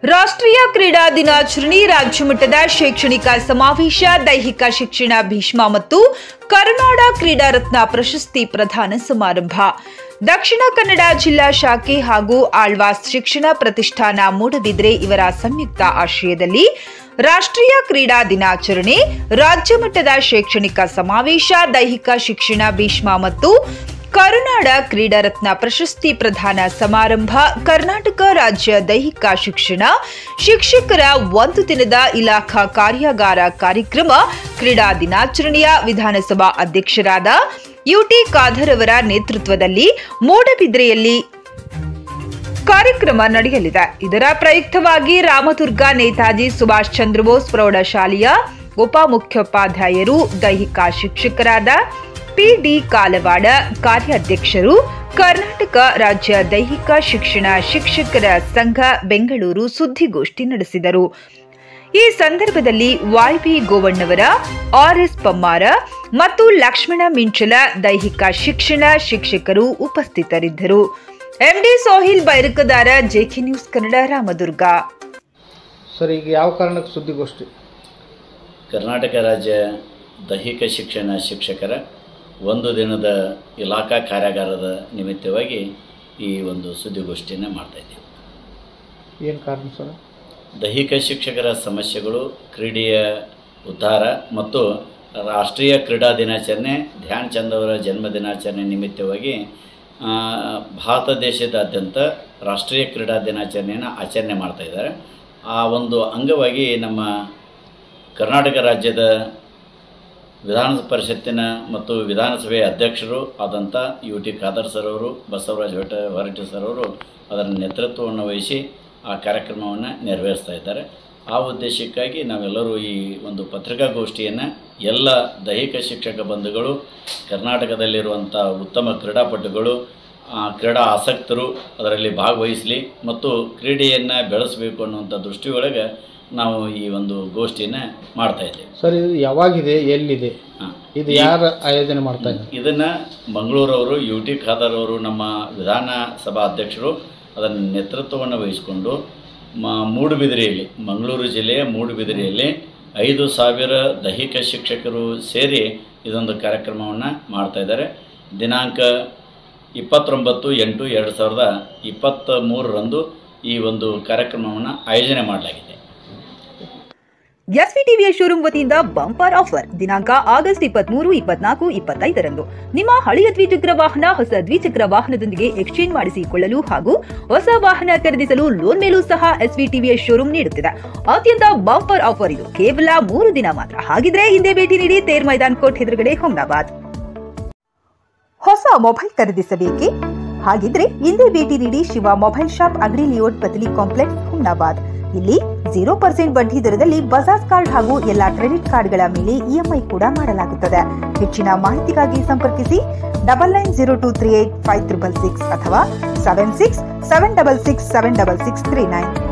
ರಾಷ್ಟ್ರೀಯ ಕ್ರೀಡಾ ದಿನಾಚರಣೆ ರಾಜ್ಯಮಟ್ಟದ ಶೈಕ್ಷಣಿಕ ಸಮಾವೇಶ ದೈಹಿಕ ಶಿಕ್ಷಣ ಭೀಷ್ಮ ಮತ್ತು ಕರುನಾಡ ಕ್ರೀಡಾ ರತ್ನ ಪ್ರಶಸ್ತಿ ಪ್ರದಾನ ಸಮಾರಂಭ ದಕ್ಷಿಣ ಕನ್ನಡ ಜಿಲ್ಲಾ ಶಾಖೆ ಹಾಗೂ ಆಳ್ವಾಸ್ ಶಿಕ್ಷಣ ಪ್ರತಿಷ್ಠಾನ ಮೂಡಬಿದ್ರೆ ಇವರ ಸಂಯುಕ್ತ ಆಶ್ರಯದಲ್ಲಿ ರಾಷ್ಟ್ರೀಯ ಕ್ರೀಡಾ ದಿನಾಚರಣೆ ರಾಜ್ಯ ಮಟ್ಟದ ಶೈಕ್ಷಣಿಕ ಸಮಾವೇಶ ದೈಹಿಕ ಶಿಕ್ಷಣ ಭೀಷ್ಮ ಮತ್ತು ಕರುನಾಡ ಕ್ರೀಡಾ ರತ್ನ ಪ್ರಶಸ್ತಿ ಪ್ರದಾನ ಸಮಾರಂಭ ಕರ್ನಾಟಕ ರಾಜ್ಯ ದೈಹಿಕ ಶಿಕ್ಷಣ ಶಿಕ್ಷಕರ ಒಂದು ದಿನದ ಇಲಾಖಾ ಕಾರ್ಯಾಗಾರ ಕಾರ್ಯಕ್ರಮ ಕ್ರೀಡಾ ದಿನಾಚರಣೆಯ ವಿಧಾನಸಭಾ ಅಧ್ಯಕ್ಷರಾದ ಯುಟಿ ಖಾದರ್ ಅವರ ನೇತೃತ್ವದಲ್ಲಿ ಮೂಡಬಿದ್ರೆಯಲ್ಲಿ ಕಾರ್ಯಕ್ರಮ ನಡೆಯಲಿದೆ ಇದರ ಪ್ರಯುಕ್ತವಾಗಿ ರಾಮದುರ್ಗ ನೇತಾಜಿ ಸುಭಾಷ್ ಚಂದ್ರ ಬೋಸ್ ಪ್ರೌಢಶಾಲೆಯ ಉಪಮುಖ್ಯೋಪಾಧ್ಯಾಯರು ದೈಹಿಕ ಶಿಕ್ಷಕರಾದ ಪಿಡಿ ಕಾಲವಾಡ ಕಾರ್ಯಾಧ್ಯಕ್ಷರು ಕರ್ನಾಟಕ ರಾಜ್ಯ ದೈಹಿಕ ಶಿಕ್ಷಣ ಶಿಕ್ಷಕರ ಸಂಘ ಬೆಂಗಳೂರು ಸುದ್ದಿಗೋಷ್ಠಿ ನಡೆಸಿದರು ಈ ಸಂದರ್ಭದಲ್ಲಿ ವೈಬಿ ಗೋವಣ್ಣವರ ಆರ್ಎಸ್ ಪಮ್ಮಾರ ಮತ್ತು ಲಕ್ಷ್ಮಣ ಮಿಂಚಲ ದೈಹಿಕ ಶಿಕ್ಷಣ ಶಿಕ್ಷಕರು ಉಪಸ್ಥಿತರಿದ್ದರು MD Sohail Bairakadar JK news Kannada Ramadurga sir ಈಗ ಯಾವ ಕಾರಣಕ್ಕೆ ಸುದ್ದಿಗೋಷ್ಠಿ ಕರ್ನಾಟಕ ರಾಜ್ಯ ದೈಹಿಕ ಶಿಕ್ಷಣ ಶಿಕ್ಷಕರ ಒಂದು ದಿನದ ಇಲಾಖಾ ಕಾರ್ಯಾಗಾರದ ನಿಮಿತ್ತವಾಗಿ ಈ ಒಂದು ಸುದ್ದಿಗೋಷ್ಠಿಯನ್ನು ಮಾಡ್ತಾಯಿದ್ದೀವಿ ಏನು ಕಾರಣ ಸರ್ ದೈಹಿಕ ಶಿಕ್ಷಕರ ಸಮಸ್ಯೆಗಳು ಕ್ರೀಡೆಯ ಉದ್ಧಾರ ಮತ್ತು ರಾಷ್ಟ್ರೀಯ ಕ್ರೀಡಾ ದಿನಾಚರಣೆ ಧ್ಯಾನ್ ಚಂದ್ ಅವರ ಜನ್ಮ ದಿನಾಚರಣೆ ನಿಮಿತ್ತವಾಗಿ ಆ, ಭಾರತ ದೇಶದಾದ್ಯಂತ ರಾಷ್ಟ್ರೀಯ ಕ್ರೀಡಾ ದಿನಾಚರಣೆಯನ್ನು ಆಚರಣೆ ಮಾಡ್ತಾ ಇದ್ದಾರೆ ಆ ಒಂದು ಅಂಗವಾಗಿ ನಮ್ಮ ಕರ್ನಾಟಕ ರಾಜ್ಯದ ವಿಧಾನ ಪರಿಷತ್ತಿನ ಮತ್ತು ವಿಧಾನಸಭೆಯ ಅಧ್ಯಕ್ಷರು ಆದಂಥ ಯು ಟಿ ಖಾದರ್ ಸರ್ ಅವರು ಬಸವರಾಜ ಹೊಟ ಹೊರಟ್ಟಿ ಸರ್ ಅವರು ಅದರ ನೇತೃತ್ವವನ್ನು ವಹಿಸಿ ಆ ಕಾರ್ಯಕ್ರಮವನ್ನು ನೆರವೇರಿಸ್ತಾ ಇದ್ದಾರೆ ಆ ಉದ್ದೇಶಕ್ಕಾಗಿ ನಾವೆಲ್ಲರೂ ಈ ಒಂದು ಪತ್ರಿಕಾಗೋಷ್ಠಿಯನ್ನು ಎಲ್ಲ ದೈಹಿಕ ಶಿಕ್ಷಕ ಬಂಧುಗಳು ಕರ್ನಾಟಕದಲ್ಲಿರುವಂಥ ಉತ್ತಮ ಕ್ರೀಡಾಪಟುಗಳು ಆ, ಕ್ರೀಡಾ ಆಸಕ್ತರು ಅದರಲ್ಲಿ ಭಾಗವಹಿಸಲಿ ಮತ್ತು ಕ್ರೀಡೆಯನ್ನು ಬೆಳೆಸಬೇಕು ಅನ್ನುವಂಥ ದೃಷ್ಟಿಯೊಳಗೆ ನಾವು ಈ ಒಂದು ಗೋಷ್ಠಿಯನ್ನು ಮಾಡ್ತಾ ಇದ್ದೇವೆ ಸರ್ ಇದು ಯಾವಾಗಿದೆ ಎಲ್ಲಿದೆ ಹಾಂ ಇದು ಯಾರು ಆಯೋಜನೆ ಮಾಡ್ತಾ ಇದ್ದಾರೆ ಇದನ್ನು ಮಂಗಳೂರವರು ಯು ಟಿ ಖಾದರ್ ಅವರು ನಮ್ಮ ವಿಧಾನಸಭಾ ಅಧ್ಯಕ್ಷರು ಅದರ ನೇತೃತ್ವವನ್ನು ವಹಿಸಿಕೊಂಡು ಮ ಮೂಡುಬಿದಿರೆಯಲ್ಲಿ ಮಂಗಳೂರು ಜಿಲ್ಲೆಯ ಮೂಡುಬಿದಿರೆಯಲ್ಲಿ ಐದು ಸಾವಿರ ದೈಹಿಕ ಶಿಕ್ಷಕರು ಸೇರಿ ಇದೊಂದು ಕಾರ್ಯಕ್ರಮವನ್ನು ಮಾಡ್ತಾ ಇದ್ದಾರೆ ದಿನಾಂಕ ಇಪ್ಪತ್ತೊಂಬತ್ತು ಎಂಟು ಎರಡು ಸಾವಿರದ ಇಪ್ಪತ್ತ ಮೂರರಂದು ಈ ಒಂದು ಕಾರ್ಯಕ್ರಮವನ್ನು ಆಯೋಜನೆ ಮಾಡಲಾಗಿದೆ ಎಸ್ವಿಟಿವಿಯ ಶೋರೂಮ್ ವತಿಯಿಂದ ಬಂಪರ್ ಆಫರ್ ದಿನಾಂಕ ಆಗಸ್ಟ್ ಇಪ್ಪತ್ಮೂರು ಇಪ್ಪತ್ನಾಲ್ಕು ಇಪ್ಪತ್ತೈದರಂದು ನಿಮ್ಮ ಹಳೆಯ ದ್ವಿಚಕ್ರ ವಾಹನ ಹೊಸ ದ್ವಿಚಕ್ರ ವಾಹನದೊಂದಿಗೆ ಎಕ್ಸ್ಚೇಂಜ್ ಮಾಡಿಸಿಕೊಳ್ಳಲು ಹಾಗೂ ಹೊಸ ವಾಹನ ಖರೀದಿಸಲು ಲೋನ್ ಮೇಲೂ ಸಹ ಎಸ್ವಿಟಿವಿಯ ಶೋರೂಮ್ ನೀಡುತ್ತಿದೆ ಅತ್ಯಂತ ಬಂಪರ್ ಆಫರ್ ಇದು ಕೇವಲ ಮೂರು ದಿನ ಮಾತ್ರ ಹಾಗಿದ್ರೆ ಹಿಂದೆ ಭೇಟಿ ನೀಡಿ ತೇರ್ ಮೈದಾನ್ ಕೋಟ್ ಎದುರುಗಡೆ ಹುಮ್ನಾಬಾದ್ ಹೊಸ ಮೊಬೈಲ್ ಖರೀದಿಸಬೇಕೇ ಹಾಗಿದ್ರೆ ಹಿಂದೆ ಭೇಟಿ ನೀಡಿ ಶಿವ ಮೊಬೈಲ್ ಶಾಪ್ ಅಗ್ರಿ ಲಿಯೋಡ್ ಪತಲಿ ಕಾಂಪ್ಲೆಕ್ಸ್ ಹುಮ್ನಾಬಾದ್ ಇಲ್ಲಿ ಜೀರೋ ಪರ್ಸೆಂಟ್ ಬಡ್ಡಿ ದರದಲ್ಲಿ ಬಜಾಜ್ ಕಾರ್ಡ್ ಹಾಗೂ ಎಲ್ಲಾ ಕ್ರೆಡಿಟ್ ಕಾರ್ಡ್ಗಳ ಮೇಲೆ ಇಎಂಐ ಕೂಡ ಮಾಡಲಾಗುತ್ತದೆ ಹೆಚ್ಚಿನ ಮಾಹಿತಿಗಾಗಿ ಸಂಪರ್ಕಿಸಿ double nine zero two three eight five triple six ಅಥವಾ seven six seven double six seven double six three nine